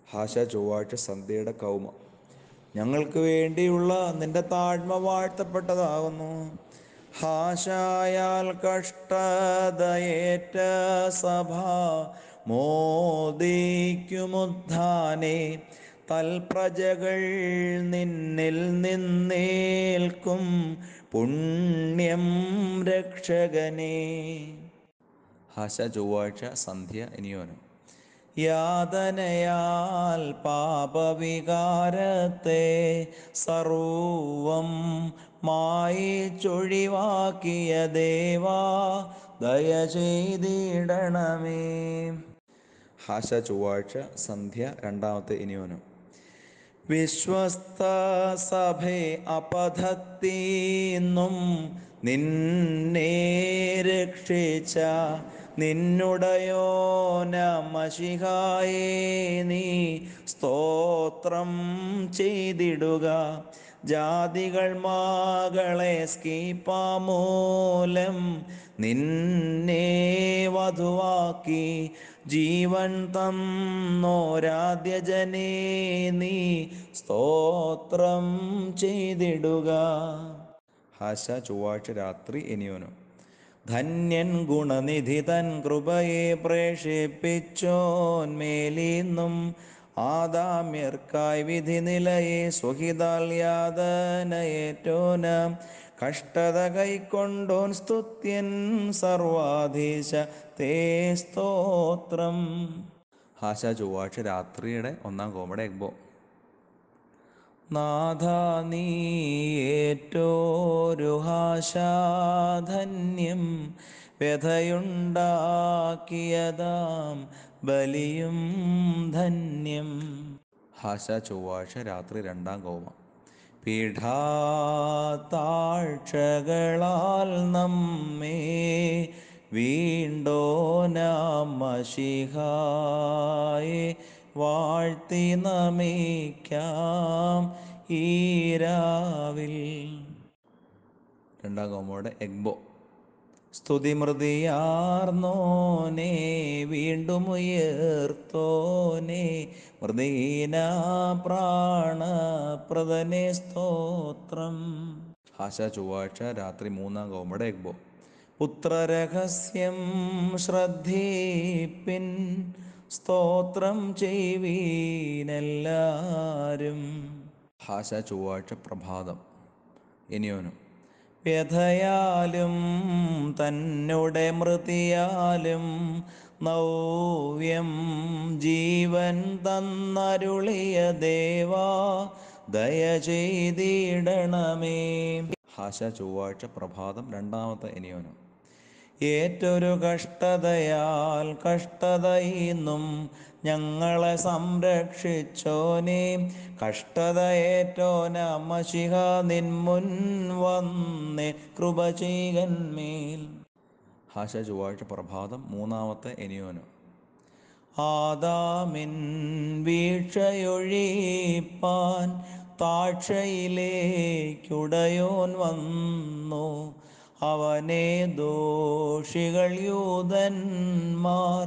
ഹാശ ചൊവ്വാഴ്ച സന്ധ്യയുടെ കൗമ ഞങ്ങൾക്ക് വേണ്ടിയുള്ള നിന്റെ താഴ്മ വാഴ്ത്തപ്പെട്ടതാകുന്നു ഹാശായാൽ കഷ്ടതയേറ്റ സഭ മോദിക്കുമുദ്ധാനെ തൽപ്രജകൾ നിന്നിൽ നിന്നേൽക്കും പുണ്യം രക്ഷകനേ ഹാശ ചൊവ്വാഴ്ച സന്ധ്യ ഇനിയോനും യാതനയാൽ പാപവികാരത്തെ സർവം മായിച്ചൊഴിവാക്കിയ ദേവാ ദയ ചെയ്തിടണമേ ഹാശ ചൊവ്വാഴ്ച സന്ധ്യ രണ്ടാമത്തെ ഇനിയോനും വിശ്വസ്ത സഭേ അപധത്തിന്നും നിന്നെ രക്ഷിച്ച നിന്നുടയോനമശിഹായേ നീ സ്തോത്രം ചെയ്തിടുക ജാതികൾ മാകളെ സ്കീപ്പാമൂലം നിന്നെ വധുവാക്കി ജീവൻ തന്നോരാദ്യജനേ നീ സ്തോത്രം ചെയ്തിടുക ഹാശ ചൊവ്വാഴ്ച രാത്രി ഇനിയോനും ധന്യൻ ഗുണനിധി തൻ കൃപയെ പ്രേഷിപ്പിച്ചോന്മേലിന്നും ആദാമ്യർക്കായി വിധി നിലയെ സ്വഹിതാൽ യാതനയേറ്റോന കഷ്ടത കൈക്കൊണ്ടോൻ സ്തുത്യൻ സർവാധീശ തേ സ്തോത്രം ഹാശ ചൊവ്വാഴ്ച രാത്രിയുടെ ഒന്നാം കോമഡ എഗ്ബോ നാഥ നീയേറ്റോരു ഹാശാധന്യം വ്യഥയുണ്ടാക്കിയതാം ബലിയും ധന്യം ഹാശ ചൊവ്വാഴ്ച രാത്രി രണ്ടാം കോമ പീഠാത്താഴ്ചകളാൽ നമ്മെ വീണ്ടോനാമശിഹായെ വാഴ്ത്തി നമിക്കാം ഈരാവിൽ രണ്ടാം കോമോടെ എഗ്ബോ സ്തുതിമൃതിയാർന്നോനെ വീണ്ടും ഉയർത്തോനെ മൃദീന പ്രാണപ്രദനെ സ്തോത്രം ഹാശ ചൊവ്വാഴ്ച രാത്രി മൂന്നാം കോമഡ എഗ്ബോ പുത്രരഹസ്യം ശ്രദ്ധീപ്പിൻ സ്തോത്രം ചെയ്വീനെല്ലാരും ഹാശ ചൊവ്വാഴ്ച പ്രഭാതം ഇനിയോനും വ്യഥയാലും തന്നുടെ മൃതിയാലും നൗവ്യം ജീവൻ തന്നരുളിയ ദേവാ ദയ ചെയ്തിടണമേ ഹാശ ചൊവ്വാഴ്ച പ്രഭാതം രണ്ടാമത്തെ ഇനിയോനും ഏറ്റൊരു കഷ്ടതയാൽ കഷ്ടതയിന്നും ഞങ്ങളെ സംരക്ഷിച്ചോനെ കഷ്ടതയേറ്റോന മഷിഹ നിൻമുൻ വന്നേ കൃപ ചെയ്കന്മേൽ ഹാശ ചൊവ്വാഴ്ച പ്രഭാതം മൂന്നാമത്തെ എനിയോനു ആദാമിൻ വീഴ്ചയൊഴിപ്പാൻ താഴ്ചയിലേക്കുടയോൻ വന്നു അവനെ ദോഷികൾ യൂതന്മാർ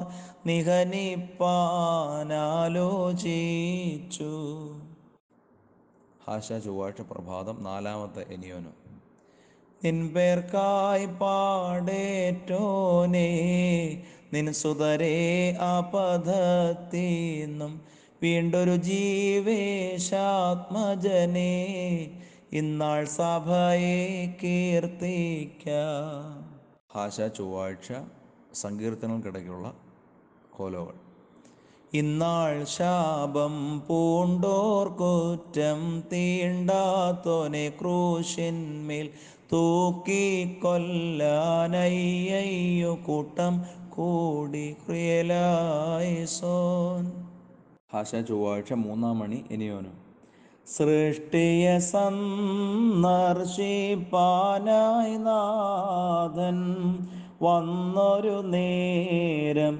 നിഹനിപ്പാനാലോചിച്ചു ഹാശ ചൊവ്വാഴ്ച പ്രഭാതം നാലാമത്തെ എനിയോനു നിൻപേർക്കായി പാടേറ്റോനേ നിൻ സുതരേ അപധത്തിന്നും വീണ്ടൊരു ജീവേശാത്മജനേ ഇന്നാൾ സഭയെ കീർത്തിക്കാം ഹാശ ചൊവ്വാഴ്ച സങ്കീർത്തനങ്ങൾക്കിടയ്ക്കുള്ള കോലോകൾ ഇന്നാൾ ശാപം പൂണ്ടോർ കുറ്റം തീണ്ടാത്തോനെ ക്രൂശിന്മേൽ തൂക്കി കൊല്ലാനയ്യോ കൂട്ടം കൂടി ക്രിയലായി സോൻ ഹാശ ചൊവ്വാഴ്ച മൂന്നാം മണി ഇനിയോനും സൃഷ്ടിയെ സന്ദർശിപ്പാനായി നാഥൻ വന്നൊരു നേരം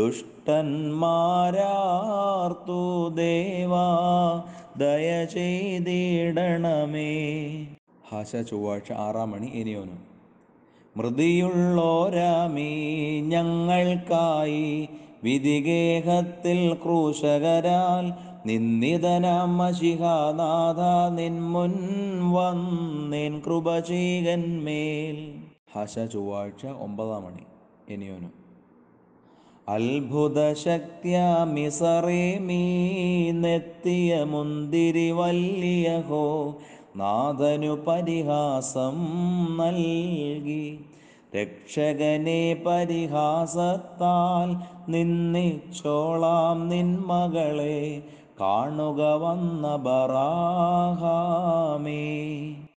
ദുഷ്ടന്മാരാർത്തു ദേവാ ദയ ചെയ്തിടണമേ ഹാശ ചൊവ്വാഴ്ച ആറാം മണി ഇനിയോനും മൃതിയുള്ളോരാമീ ഞങ്ങൾക്കായി വിധിഗേഹത്തിൽ ക്രൂശകരാൽ നിന്ദിതനാം മഷിഹാനാഥ നിൻമുൻ വന്നേൻ കൃപ ചെയ്കന്മേൽ ഹശ ചൊവ്വാഴ്ച ഒമ്പതാം മണി എനിയോനു അത്ഭുത ശക്തിയാമിസറേമീ നെത്തിയ മുന്തിരി വല്യഹോ നാഥനു പരിഹാസം നൽകി രക്ഷകനെ പരിഹാസത്താൽ നിന്നിച്ചോളാം നിൻ മകളെ കാണുക വന്ന ബറാഹാമേ